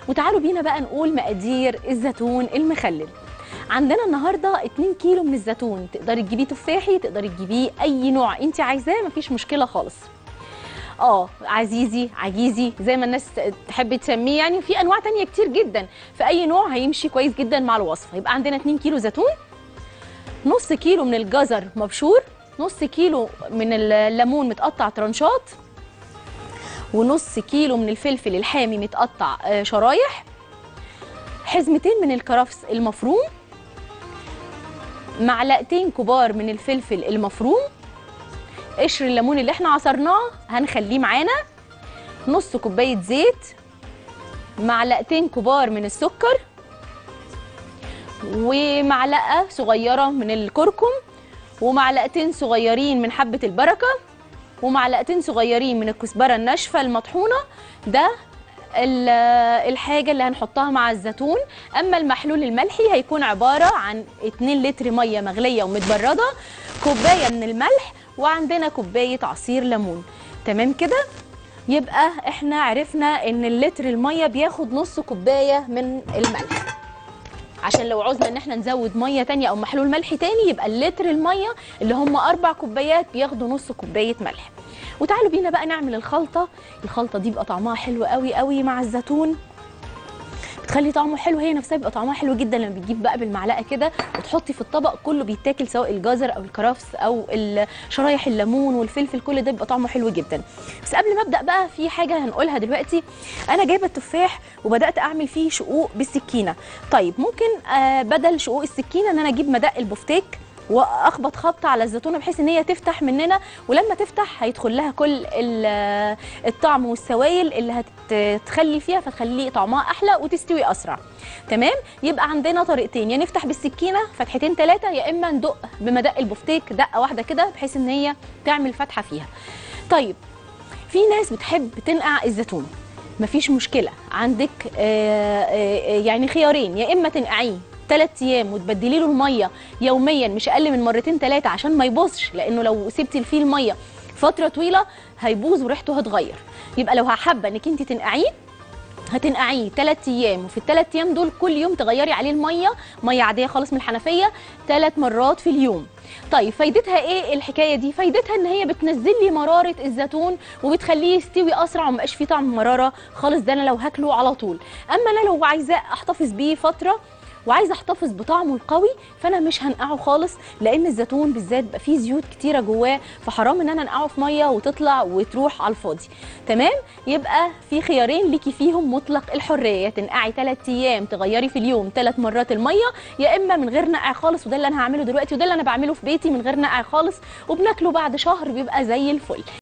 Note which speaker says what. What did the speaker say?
Speaker 1: وتعالوا بينا بقى نقول مقادير الزيتون المخلل عندنا النهارده 2 كيلو من الزيتون تقدري تجيبيه تفاحي تقدري تجيبيه اي نوع انت عايزاه مفيش مشكله خالص اه عزيزي عجيزي زي ما الناس تحب تسميه يعني وفي انواع تانية كتير جدا فاي نوع هيمشي كويس جدا مع الوصفه يبقى عندنا 2 كيلو زيتون نص كيلو من الجزر مبشور نص كيلو من الليمون متقطع ترانشات ونص كيلو من الفلفل الحامي متقطع آه، شرايح حزمتين من الكرفس المفروم معلقتين كبار من الفلفل المفروم قشر الليمون اللي احنا عصرناه هنخليه معانا نص كوبايه زيت معلقتين كبار من السكر ومعلقه صغيره من الكركم ومعلقتين صغيرين من حبه البركه ومعلقتين صغيرين من الكزبره الناشفه المطحونه ده ال- الحاجه اللي هنحطها مع الزيتون اما المحلول الملحي هيكون عباره عن 2 لتر ميه مغليه ومتبرده كوبايه من الملح وعندنا كوبايه عصير ليمون تمام كده يبقى احنا عرفنا ان اللتر الميه بياخد نص كوبايه من الملح عشان لو عوزنا ان احنا نزود ميه تانية او محلول ملح تاني يبقى اللتر الميه اللي هم اربع كوبايات بياخدوا نص كوبايه ملح وتعالوا بينا بقى نعمل الخلطه الخلطه دي بيبقى طعمها حلو قوي قوي مع الزيتون بتخلي طعمه حلو هي نفسها بيبقى طعمها حلو جدا لما بتجيب بقى بالمعلقه كده وتحطي في الطبق كله بيتاكل سواء الجزر او الكرفس او ال- شرايح الليمون والفلفل كل ده بيبقى طعمه حلو جدا بس قبل ما ابدا بقى في حاجه هنقولها دلوقتي انا جايبه التفاح وبدات اعمل فيه شقوق بالسكينه طيب ممكن آه بدل شقوق السكينه ان انا اجيب مدق البفتيك واخبط خبطه على الزيتونه بحيث ان هي تفتح مننا ولما تفتح هيدخل لها كل ال- الطعم والسوائل اللي هتخلي فيها فتخلي طعمها احلى وتستوي اسرع تمام يبقى عندنا طريقتين يا نفتح بالسكينه فتحتين ثلاثه يا اما ندق بمدق البفتيك دقه واحده كده بحيث ان هي تعمل فتحه فيها طيب في ناس بتحب تنقع الزيتون مفيش مشكله عندك آه، آه، يعني خيارين يا اما تنقعيه ثلاث ايام وتبدلي له الميه يوميا مش اقل من مرتين ثلاثه عشان ما يبوظش لانه لو سبتي فيه الميه فتره طويله هيبوظ وريحته هتغير يبقى لو حابه انك انت تنقعيه هتنقعيه ثلاث ايام وفي الثلاث ايام دول كل يوم تغيري عليه الميه ميه عاديه خالص من الحنفيه ثلاث مرات في اليوم طيب فايدتها ايه الحكايه دي فايدتها ان هي بتنزل لي مراره الزيتون وبتخليه يستوي اسرع ومبقاش فيه طعم مراره خالص ده انا لو هاكله على طول اما انا لو عايزاه احتفظ بيه فتره وعايزه احتفظ بطعمه القوي فانا مش هنقعه خالص لان الزيتون بالذات بقى فيه زيوت كتيره جواه فحرام ان انا انقعه في ميه وتطلع وتروح على الفاضي تمام يبقى في خيارين ليكي فيهم مطلق الحريه تنقعي 3 ايام تغيري في اليوم 3 مرات الميه يا اما من غير نقع خالص وده اللي انا هعمله دلوقتي وده اللي انا بعمله في بيتي من غير نقع خالص وبناكله بعد شهر بيبقى زي الفل